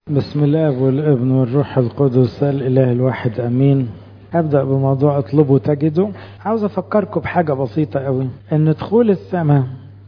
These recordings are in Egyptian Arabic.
بسم الله والابن والروح القدس الاله الواحد امين ابدا بموضوع اطلبوا تجدوا عاوز افكركم بحاجه بسيطه قوي ان دخول السماء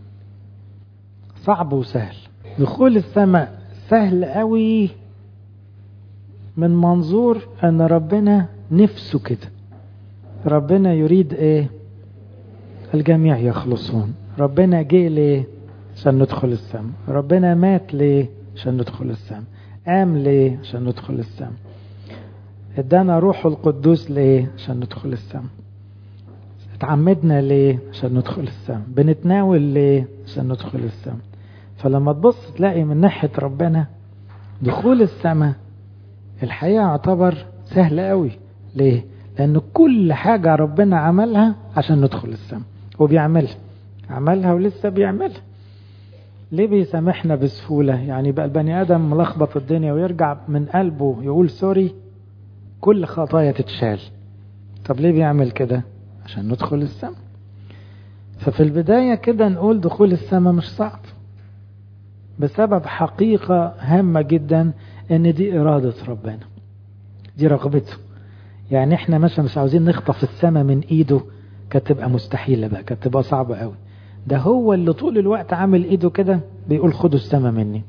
صعب وسهل دخول السماء سهل قوي من منظور ان ربنا نفسه كده ربنا يريد ايه الجميع يخلصون ربنا جه ليه عشان ندخل السماء ربنا مات ليه عشان ندخل السماء قام ليه عشان ندخل السماء ادانا روحه القدوس ليه عشان ندخل السماء اتعمدنا ليه عشان ندخل السماء بنتناول ليه عشان ندخل السماء فلما تبص تلاقي من ناحية ربنا دخول السماء الحقيقة يعتبر سهل قوي ليه لأن كل حاجة ربنا عملها عشان ندخل السماء وبيعملها عملها ولسه بيعملها ليه بيسامحنا بسهولة يعني بقى البني آدم ملخبط الدنيا ويرجع من قلبه يقول سوري كل خطايا تتشال طب ليه بيعمل كده عشان ندخل السماء ففي البداية كده نقول دخول السماء مش صعب بسبب حقيقة هامة جدا ان دي ارادة ربنا دي رغبته يعني احنا مثلا مش عاوزين نخطف السماء من ايده كانت تبقى مستحيلة بقى كانت تبقى صعبة قوي ده هو اللي طول الوقت عامل ايده كده بيقول خدوا السماء مني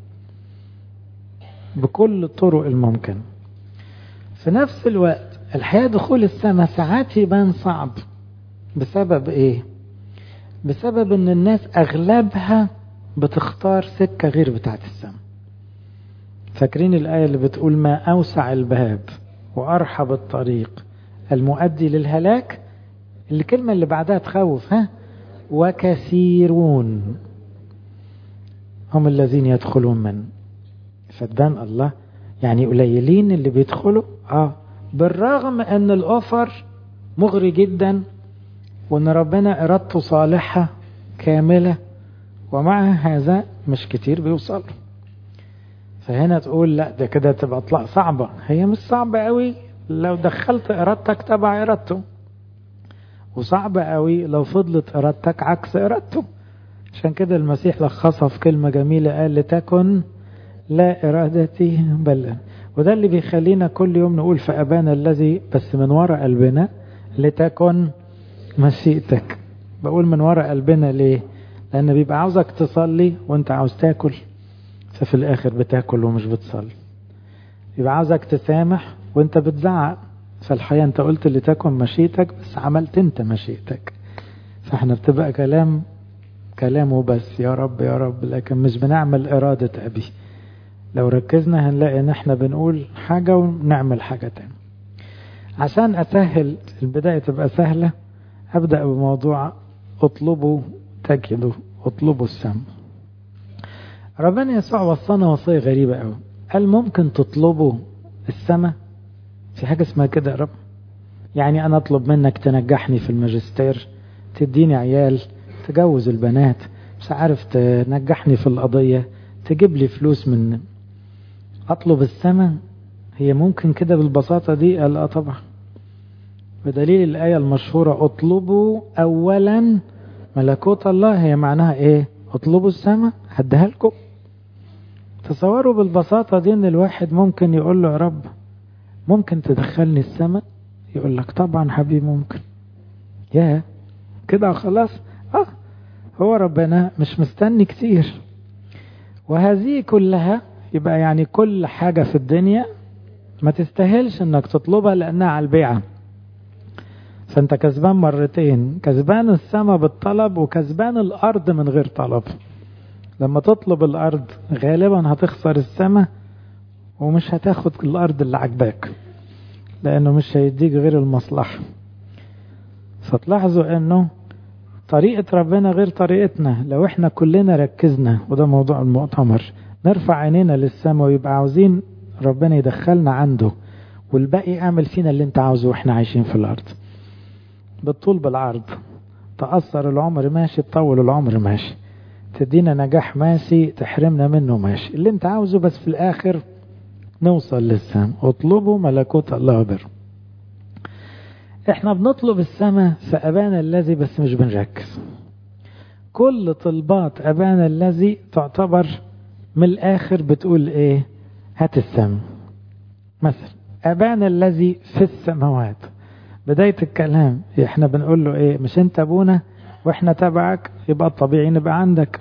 بكل الطرق الممكنة في نفس الوقت الحياة دخول السماء ساعات يبان صعب بسبب ايه بسبب ان الناس اغلبها بتختار سكة غير بتاعت السماء فاكرين الآية اللي بتقول ما أوسع الباب وأرحب الطريق المؤدي للهلاك الكلمة اللي بعدها تخوف ها وكثيرون هم الذين يدخلون من فتبان الله يعني قليلين اللي بيدخلوا اه بالرغم ان الاوفر مغري جدا وان ربنا ارادته صالحة كاملة ومع هذا مش كتير بيوصلوا فهنا تقول لا ده كده تبقى اطلاق صعبة هي مش صعبة قوي لو دخلت ارادتك تبع ارادته وصعبة قوي لو فضلت ارادتك عكس ارادته عشان كده المسيح لخصها في كلمة جميلة قال لتكن لا ارادتي بل وده اللي بيخلينا كل يوم نقول في ابانا الذي بس من وراء قلبنا لتكن مشيئتك بقول من وراء قلبنا ليه لان بيبقى عاوزك تصلي وانت عاوز تاكل ففي الاخر بتاكل ومش بتصلي يبقى عاوزك تسامح وانت بتزعق فالحقيقة انت قلت اللي تكن مشيئتك بس عملت انت مشيئتك فاحنا بتبقى كلام كلامه بس يا رب يا رب لكن مش بنعمل إرادة أبي لو ركزنا هنلاقي ان احنا بنقول حاجة ونعمل حاجة تانية عشان أسهل البداية تبقى سهلة أبدأ بموضوع اطلبوا تجدوا اطلبوا السم ربنا يسوع وصانا وصية غريبة قوي قال ممكن تطلبوا السماء في حاجة اسمها كده يا رب يعني أنا أطلب منك تنجحني في الماجستير تديني عيال تجوز البنات مش عارف تنجحني في القضية تجيب لي فلوس من أطلب السماء هي ممكن كده بالبساطة دي قال اه طبعا بدليل الآية المشهورة اطلبوا أولا ملكوت الله هي معناها ايه اطلبوا السماء هديها لكم تصوروا بالبساطة دي ان الواحد ممكن يقول له يا رب ممكن تدخلني السماء يقول لك طبعا حبيبي ممكن يا كده خلاص اه هو ربنا مش مستني كتير وهذه كلها يبقى يعني كل حاجة في الدنيا ما تستاهلش انك تطلبها لانها على البيعة فانت كسبان مرتين كسبان السماء بالطلب وكسبان الارض من غير طلب لما تطلب الارض غالبا هتخسر السماء ومش هتاخد الارض اللي عجباك لانه مش هيديك غير المصلحة فتلاحظوا انه طريقة ربنا غير طريقتنا لو احنا كلنا ركزنا وده موضوع المؤتمر نرفع عينينا للسماء ويبقى عاوزين ربنا يدخلنا عنده والباقي اعمل فينا اللي انت عاوزه واحنا عايشين في الارض بالطول بالعرض تأثر العمر ماشي تطول العمر ماشي تدينا نجاح ماشي تحرمنا منه ماشي اللي انت عاوزه بس في الاخر نوصل للسماء اطلبوا ملكوت الله بر احنا بنطلب السماء في ابانا الذي بس مش بنركز كل طلبات ابانا الذي تعتبر من الاخر بتقول ايه هات السم مثلا أبانا الذي في السماوات بداية الكلام احنا بنقول له ايه مش انت ابونا واحنا تبعك يبقى الطبيعي نبقى عندك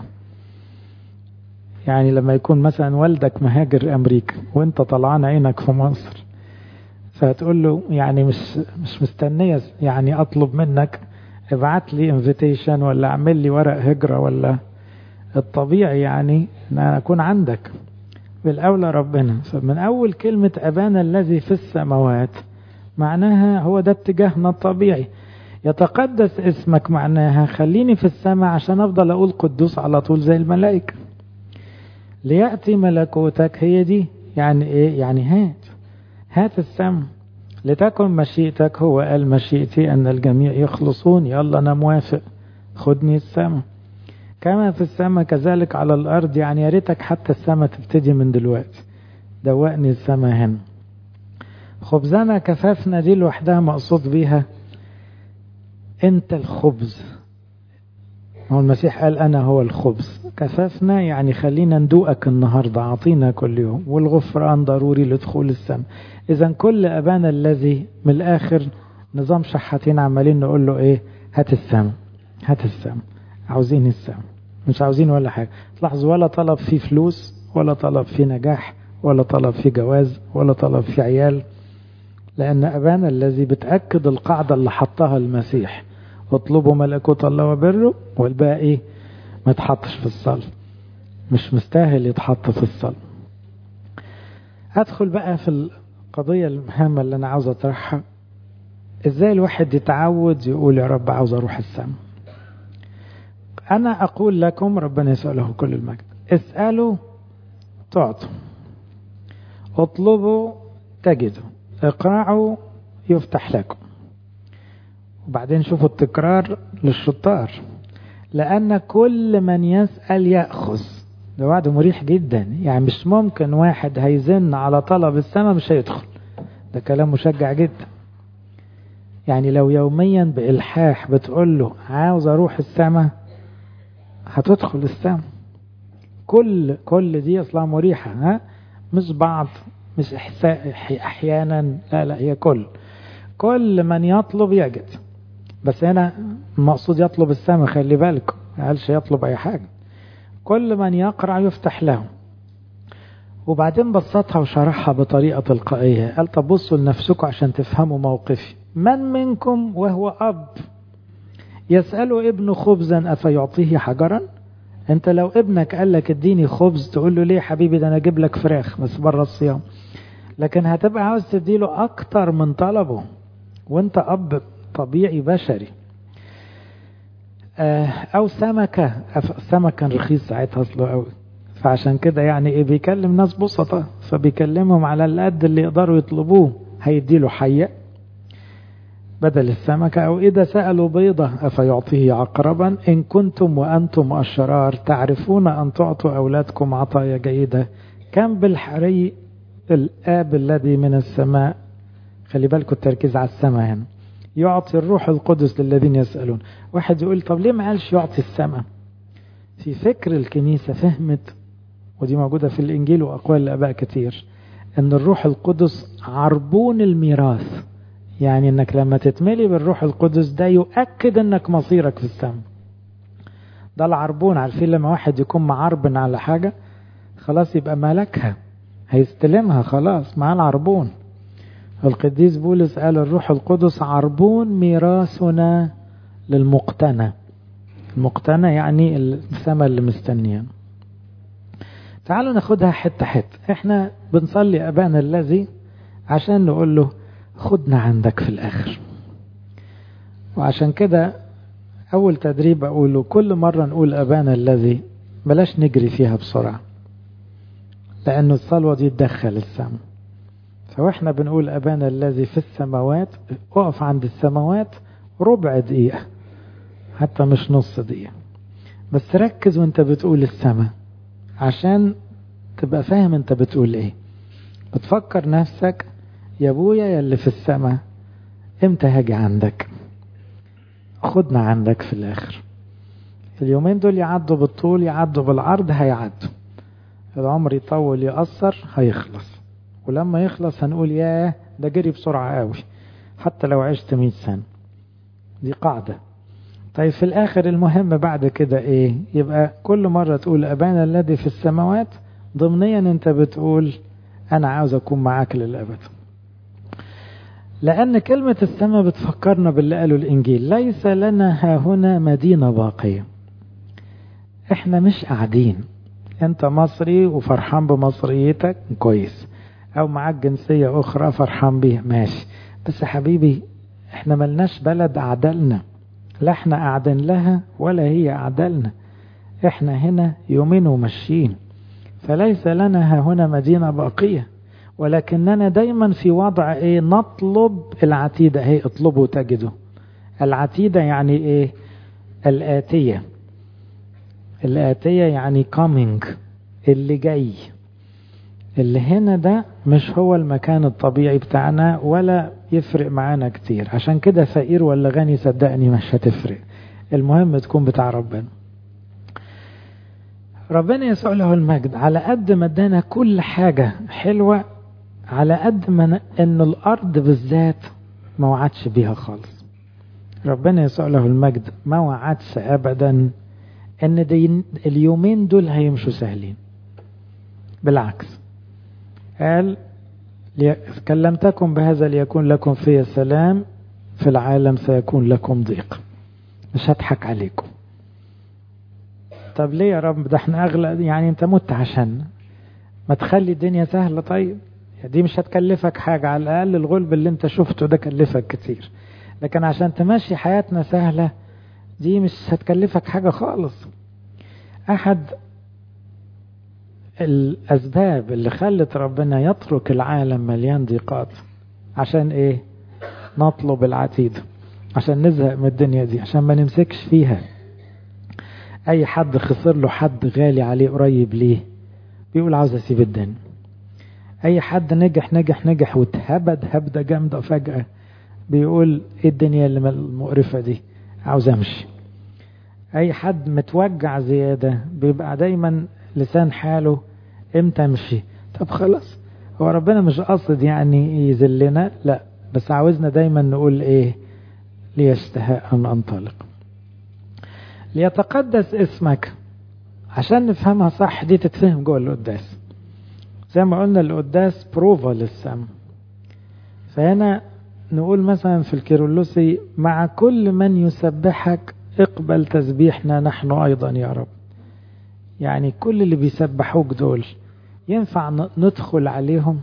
يعني لما يكون مثلا والدك مهاجر امريكا وانت طلعان عينك في مصر فتقول له يعني مش مش مستنيه يعني اطلب منك ابعت لي انفيتيشن ولا اعمل لي ورق هجره ولا الطبيعي يعني ان انا اكون عندك بالاولى ربنا من اول كلمه ابانا الذي في السماوات معناها هو ده اتجاهنا الطبيعي يتقدس اسمك معناها خليني في السماء عشان افضل اقول قدوس على طول زي الملائكه لياتي ملكوتك هي دي يعني ايه يعني هات هات السم لتكن مشيئتك هو قال مشيئتي ان الجميع يخلصون يلا انا موافق خدني السما كما في السماء كذلك على الارض يعني يا ريتك حتى السماء تبتدي من دلوقتي دوقني السماء هنا خبزنا كفافنا دي لوحدها مقصود بيها انت الخبز هو المسيح قال انا هو الخبز كفافنا يعني خلينا ندوقك النهاردة اعطينا كل يوم والغفران ضروري لدخول السماء اذا كل ابانا الذي من الاخر نظام شحاتين عمالين نقول له ايه هات السماء هات السماء عاوزين السماء مش عاوزين ولا حاجة تلاحظوا ولا طلب فيه فلوس ولا طلب فيه نجاح ولا طلب فيه جواز ولا طلب فيه عيال لأن أبانا الذي بتأكد القاعدة اللي حطها المسيح اطلبوا ملكوت الله وبره والباقي ما يتحطش في الصلاة مش مستاهل يتحط في الصلاة أدخل بقى في القضية المهمة اللي أنا عاوز أطرحها إزاي الواحد يتعود يقول يا رب عاوز أروح السماء أنا أقول لكم ربنا يسأله كل المجد اسألوا تعطوا اطلبوا تجدوا اقرعوا يفتح لكم وبعدين شوفوا التكرار للشطار لأن كل من يسأل يأخذ ده وعد مريح جدا يعني مش ممكن واحد هيزن على طلب السماء مش هيدخل ده كلام مشجع جدا يعني لو يوميا بإلحاح بتقول له عاوز أروح السماء هتدخل السماء كل كل دي أصلا مريحة ها مش بعض مش إحساء أحيانا لا لا هي كل كل من يطلب يجد بس هنا المقصود يطلب السماء خلي بالكم ما قالش يطلب أي حاجة كل من يقرأ يفتح له وبعدين بسطها وشرحها بطريقة تلقائية قال طب بصوا لنفسكم عشان تفهموا موقفي من منكم وهو أب يسأله ابن خبزا أفيعطيه حجرا انت لو ابنك قال لك اديني خبز تقول له ليه حبيبي ده انا اجيب لك فراخ بس بره الصيام لكن هتبقى عاوز تديله اكتر من طلبه وانت اب طبيعي بشري او سمكة السمك كان رخيص ساعتها اصله قوي فعشان كده يعني ايه بيكلم ناس بسطة فبيكلمهم على القد اللي يقدروا يطلبوه هيديله حية بدل السمكة أو إذا سألوا بيضة أفيعطيه عقربا إن كنتم وأنتم أشرار تعرفون أن تعطوا أولادكم عطايا جيدة كم بالحري الآب الذي من السماء خلي بالكم التركيز على السماء هنا يعطي الروح القدس للذين يسألون واحد يقول طب ليه ما قالش يعطي السماء في فكر الكنيسة فهمت ودي موجودة في الإنجيل وأقوال الآباء كتير أن الروح القدس عربون الميراث يعني انك لما تتملي بالروح القدس ده يؤكد انك مصيرك في السماء ده العربون عارفين لما واحد يكون معربن على حاجة خلاص يبقى ملكها هيستلمها خلاص مع العربون القديس بولس قال الروح القدس عربون ميراثنا للمقتنى المقتنى يعني السماء اللي مستنيان تعالوا ناخدها حتة حتة احنا بنصلي ابانا الذي عشان نقول له خدنا عندك في الآخر وعشان كده أول تدريب أقوله كل مرة نقول أبانا الذي بلاش نجري فيها بسرعة لأنه الصلوة دي تدخل السماء فوإحنا بنقول أبانا الذي في السماوات اقف عند السماوات ربع دقيقة حتى مش نص دقيقة بس ركز وانت بتقول السماء عشان تبقى فاهم انت بتقول ايه بتفكر نفسك يا ابويا يا اللي في السماء امتى هاجي عندك خدنا عندك في الاخر اليومين دول يعدوا بالطول يعدوا بالعرض هيعدوا العمر يطول يقصر هيخلص ولما يخلص هنقول ياه ده جري بسرعة قوي حتى لو عشت 100 سنة دي قاعدة طيب في الآخر المهم بعد كده إيه يبقى كل مرة تقول أبانا الذي في السماوات ضمنيا أنت بتقول أنا عاوز أكون معاك للأبد لأن كلمة السماء بتفكرنا باللي قاله الإنجيل ليس لنا ها هنا مدينة باقية إحنا مش قاعدين أنت مصري وفرحان بمصريتك كويس أو معاك جنسية أخرى فرحان بيها ماشي بس يا حبيبي إحنا ملناش بلد أعدلنا لا إحنا قاعدين لها ولا هي أعدلنا إحنا هنا يومين وماشيين فليس لنا ها هنا مدينة باقية ولكننا دايما في وضع ايه نطلب العتيدة اهي اطلبوا تجدوا العتيدة يعني ايه الآتية الآتية يعني coming اللي جاي اللي هنا ده مش هو المكان الطبيعي بتاعنا ولا يفرق معانا كتير عشان كده فقير ولا غني صدقني مش هتفرق المهم تكون بتاع ربنا ربنا يسوع له المجد على قد ما ادانا كل حاجة حلوة على قد ما ان الارض بالذات ما وعدش بيها خالص ربنا يسوع له المجد ما وعدش ابدا ان دي اليومين دول هيمشوا سهلين بالعكس قال كلمتكم بهذا ليكون لكم في السلام في العالم سيكون لكم ضيق مش هضحك عليكم طب ليه يا رب ده احنا اغلى يعني انت مت عشان ما تخلي الدنيا سهلة طيب دي مش هتكلفك حاجة على الأقل الغلب اللي انت شفته ده كلفك كتير لكن عشان تمشي حياتنا سهلة دي مش هتكلفك حاجة خالص أحد الأسباب اللي خلت ربنا يترك العالم مليان ضيقات عشان إيه نطلب العتيد عشان نزهق من الدنيا دي عشان ما نمسكش فيها أي حد خسر له حد غالي عليه قريب ليه بيقول عاوز أسيب الدنيا اي حد نجح نجح نجح واتهبد هبده جامده فجاه بيقول ايه الدنيا اللي المقرفه دي عاوز امشي اي حد متوجع زياده بيبقى دايما لسان حاله امتى امشي طب خلاص هو ربنا مش قصد يعني يذلنا لا بس عاوزنا دايما نقول ايه ليشتهى ان انطلق ليتقدس اسمك عشان نفهمها صح دي تتفهم جوه القداس زي ما قلنا القداس بروفا للسم فهنا نقول مثلا في الكيرلسي مع كل من يسبحك اقبل تسبيحنا نحن ايضا يا رب يعني كل اللي بيسبحوك دول ينفع ندخل عليهم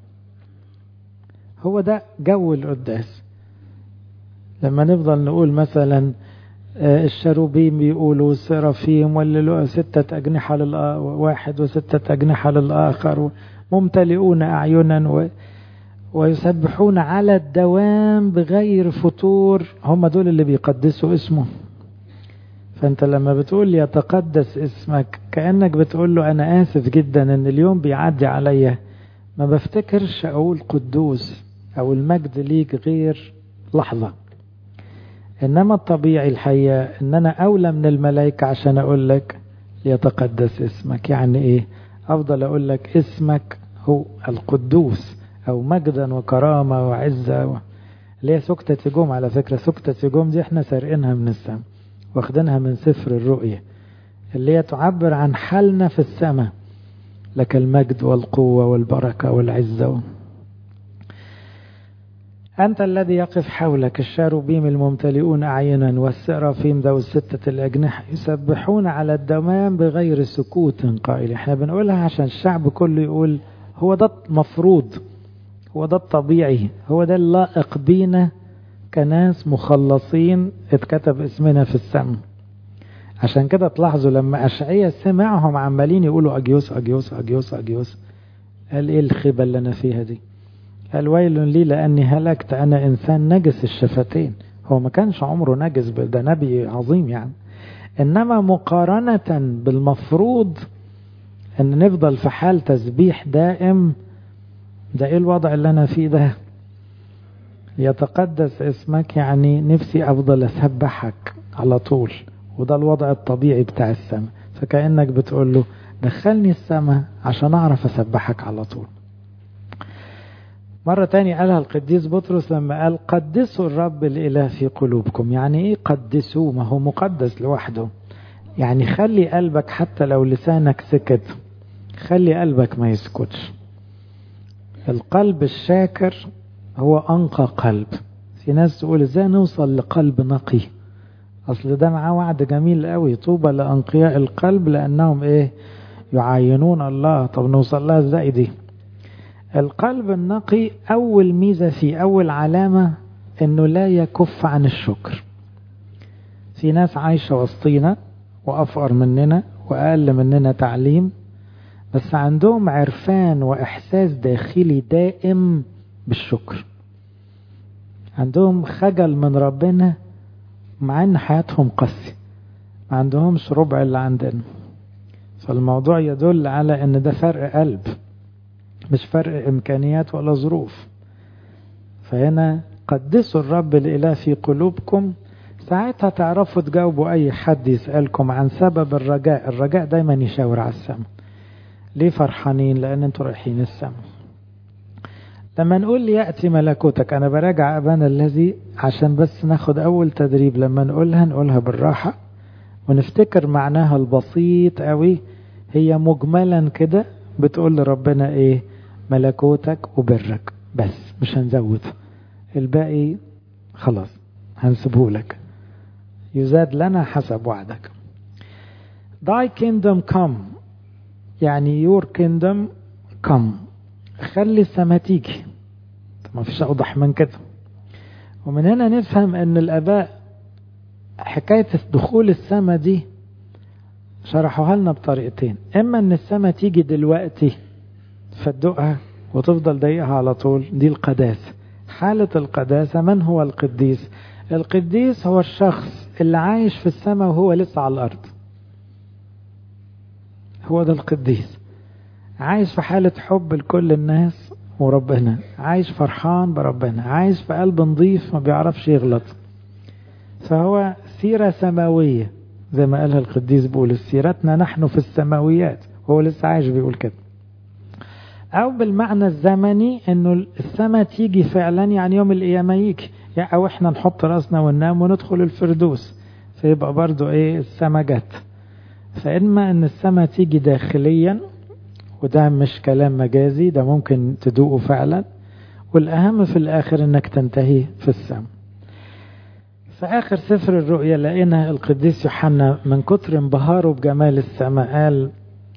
هو ده جو القداس لما نفضل نقول مثلا الشروبيم بيقولوا السرافيم واللي ستة أجنحة للواحد وستة أجنحة للآخر ممتلئون أعينا و ويسبحون على الدوام بغير فتور هم دول اللي بيقدسوا اسمه فأنت لما بتقول يتقدس اسمك كأنك بتقول له أنا آسف جدا أن اليوم بيعدي عليا ما بفتكرش أقول قدوس أو المجد ليك غير لحظة إنما الطبيعي الحقيقة إن أنا أولى من الملائكة عشان أقول لك ليتقدس اسمك يعني إيه أفضل أقول لك اسمك هو القدوس أو مجدا وكرامة وعزة و... اللي هي سكتة يجوم على فكرة سكتة يجوم دي احنا سارقينها من السماء واخدينها من سفر الرؤية اللي هي تعبر عن حالنا في السماء لك المجد والقوة والبركة والعزة و... أنت الذي يقف حولك الشاروبيم الممتلئون أعينا والسرافيم ذو الستة الأجنحة يسبحون على الدمام بغير سكوت قائل احنا بنقولها عشان الشعب كله يقول هو ده مفروض هو ده الطبيعي هو ده اللائق بينا كناس مخلصين اتكتب اسمنا في السماء عشان كده تلاحظوا لما أشعية سمعهم عمالين يقولوا أجيوس أجيوس أجيوس أجيوس قال إيه الخيبة اللي أنا فيها دي قال ويل لي لأني هلكت أنا إنسان نجس الشفتين هو ما كانش عمره نجس ده نبي عظيم يعني إنما مقارنة بالمفروض أن نفضل في حال تسبيح دائم ده إيه الوضع اللي أنا فيه ده يتقدس اسمك يعني نفسي أفضل أسبحك على طول وده الوضع الطبيعي بتاع السماء فكأنك بتقول له دخلني السماء عشان أعرف أسبحك على طول مرة تاني قالها القديس بطرس لما قال قدسوا الرب الإله في قلوبكم يعني إيه قدسوه ما هو مقدس لوحده يعني خلي قلبك حتى لو لسانك سكت خلي قلبك ما يسكتش القلب الشاكر هو أنقى قلب في ناس تقول ازاي نوصل لقلب نقي اصل ده معاه وعد جميل قوي طوبى لانقياء القلب لانهم ايه يعاينون الله طب نوصل لها ازاي دي القلب النقي اول ميزة فيه اول علامة انه لا يكف عن الشكر في ناس عايشة وسطينا وافقر مننا واقل مننا تعليم بس عندهم عرفان واحساس داخلي دائم بالشكر عندهم خجل من ربنا مع ان حياتهم قاسية ما عندهمش ربع اللي عندنا فالموضوع يدل على ان ده فرق قلب مش فرق امكانيات ولا ظروف فهنا قدسوا الرب الاله في قلوبكم ساعتها تعرفوا تجاوبوا اي حد يسألكم عن سبب الرجاء الرجاء دايما يشاور على السماء ليه فرحانين لان انتوا رايحين السماء لما نقول يأتي ملكوتك أنا براجع أبانا الذي عشان بس ناخد أول تدريب لما نقولها نقولها بالراحة ونفتكر معناها البسيط قوي هي مجملا كده بتقول لربنا إيه ملكوتك وبرك بس مش هنزود الباقي خلاص هنسيبه لك يزاد لنا حسب وعدك Thy kingdom come يعني your kingdom come خلي السما تيجي ما فيش أوضح من كده ومن هنا نفهم أن الآباء حكاية دخول السما دي شرحوها لنا بطريقتين إما أن السما تيجي دلوقتي فتدقها وتفضل ضيقها على طول دي القداسة حالة القداسة من هو القديس القديس هو الشخص اللي عايش في السماء وهو لسه على الأرض هو ده القديس عايش في حالة حب لكل الناس وربنا عايش فرحان بربنا عايش في قلب نظيف ما بيعرفش يغلط فهو سيرة سماوية زي ما قالها القديس بولس سيرتنا نحن في السماويات هو لسه عايش بيقول كده أو بالمعنى الزمني إنه السماء تيجي فعلا يعني يوم القيامة يجي يعني أو إحنا نحط راسنا وننام وندخل الفردوس فيبقى برضو إيه السماء جت فإما إن السماء تيجي داخليا وده مش كلام مجازي ده ممكن تدوقه فعلا والأهم في الآخر إنك تنتهي في السماء في آخر سفر الرؤيا لقينا القديس يوحنا من كتر انبهاره بجمال السماء قال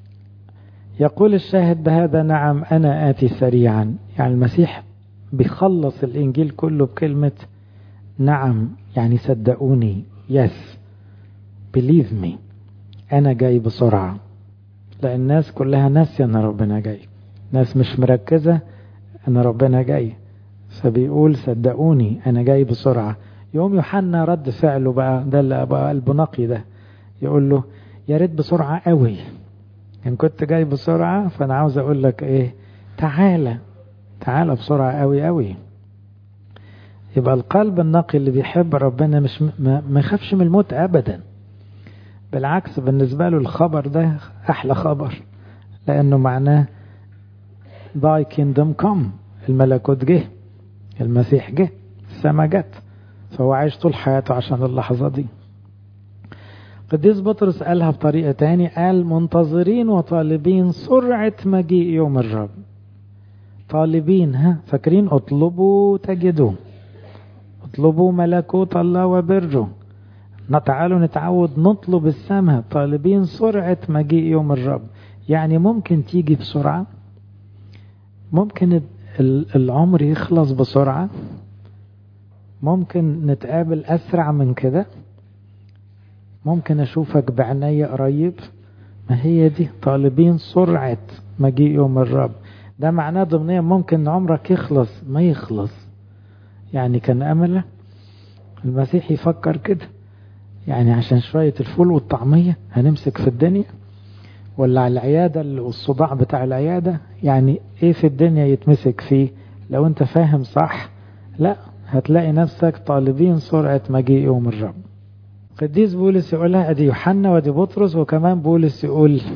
يقول الشاهد بهذا نعم أنا آتي سريعا يعني المسيح بيخلص الإنجيل كله بكلمة نعم يعني صدقوني يس believe me أنا جاي بسرعة لأن الناس كلها ناسية أن ربنا جاي ناس مش مركزة أن ربنا جاي فبيقول صدقوني أنا جاي بسرعة يوم يوحنا رد فعله بقى ده اللي بقى قلبه نقي ده يقول له يا ريت بسرعة قوي إن كنت جاي بسرعة فأنا عاوز أقول لك إيه تعالى تعالى بسرعة قوي قوي يبقى القلب النقي اللي بيحب ربنا مش ما يخافش من الموت أبدا بالعكس بالنسبة له الخبر ده أحلى خبر لأنه معناه thy kingdom come الملكوت جه المسيح جه السما جت فهو عايش طول حياته عشان اللحظة دي قديس بطرس قالها بطريقة تاني قال منتظرين وطالبين سرعة مجيء يوم الرب طالبين ها فاكرين اطلبوا تجدوا اطلبوا ملكوت الله وبره تعالوا نتعود نطلب السماء طالبين سرعة مجيء يوم الرب يعني ممكن تيجي بسرعة ممكن العمر يخلص بسرعة ممكن نتقابل أسرع من كده ممكن أشوفك بعناية قريب ما هي دي طالبين سرعة مجيء يوم الرب ده معناه ضمنيا ممكن عمرك يخلص ما يخلص يعني كان أمله المسيح يفكر كده يعني عشان شوية الفول والطعمية هنمسك في الدنيا ولا على العيادة والصداع بتاع العيادة يعني ايه في الدنيا يتمسك فيه لو انت فاهم صح لا هتلاقي نفسك طالبين سرعة مجيء يوم الرب قديس بولس يقولها ادي يوحنا وادي بطرس وكمان بولس يقول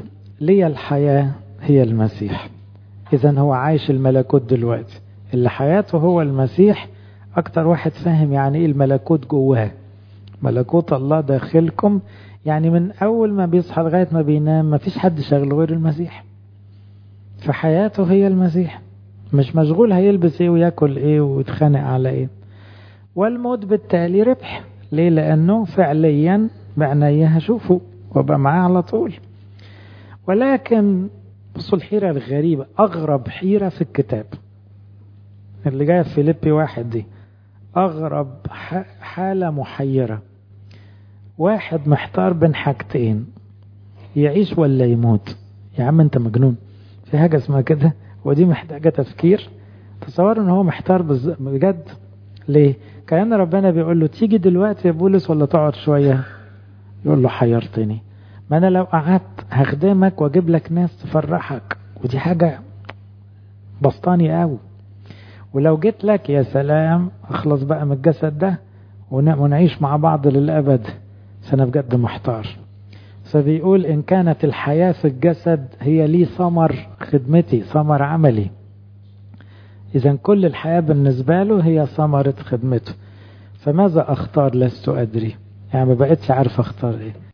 لي الحياة هي المسيح إذا هو عايش الملكوت دلوقتي اللي حياته هو المسيح أكتر واحد فاهم يعني إيه الملكوت جواه ملكوت الله داخلكم يعني من أول ما بيصحى لغاية ما بينام ما فيش حد شغله غير المسيح فحياته هي المسيح مش مشغول هيلبس ايه وياكل ايه ويتخانق على ايه والموت بالتالي ربح ليه لانه فعليا بعناية هشوفه وابقى معاه على طول ولكن بصوا الحيرة الغريبة أغرب حيرة في الكتاب اللي جاية في فيليبي واحد دي أغرب حالة محيرة واحد محتار بين حاجتين يعيش ولا يموت يا عم انت مجنون في حاجة اسمها كده ودي محتاجة تفكير تصور ان هو محتار بجد ليه كأن ربنا بيقول له تيجي دلوقتي يا بولس ولا تقعد شوية يقول له حيرتني ما انا لو قعدت هخدمك واجيب لك ناس تفرحك ودي حاجة بسطاني قوي ولو جيت لك يا سلام اخلص بقى من الجسد ده ونعيش مع بعض للأبد فأنا بجد محتار فبيقول إن كانت الحياة في الجسد هي لي ثمر خدمتي ثمر عملي إذا كل الحياة بالنسبة له هي ثمرة خدمته فماذا أختار لست أدري يعني ما بقتش عارف أختار إيه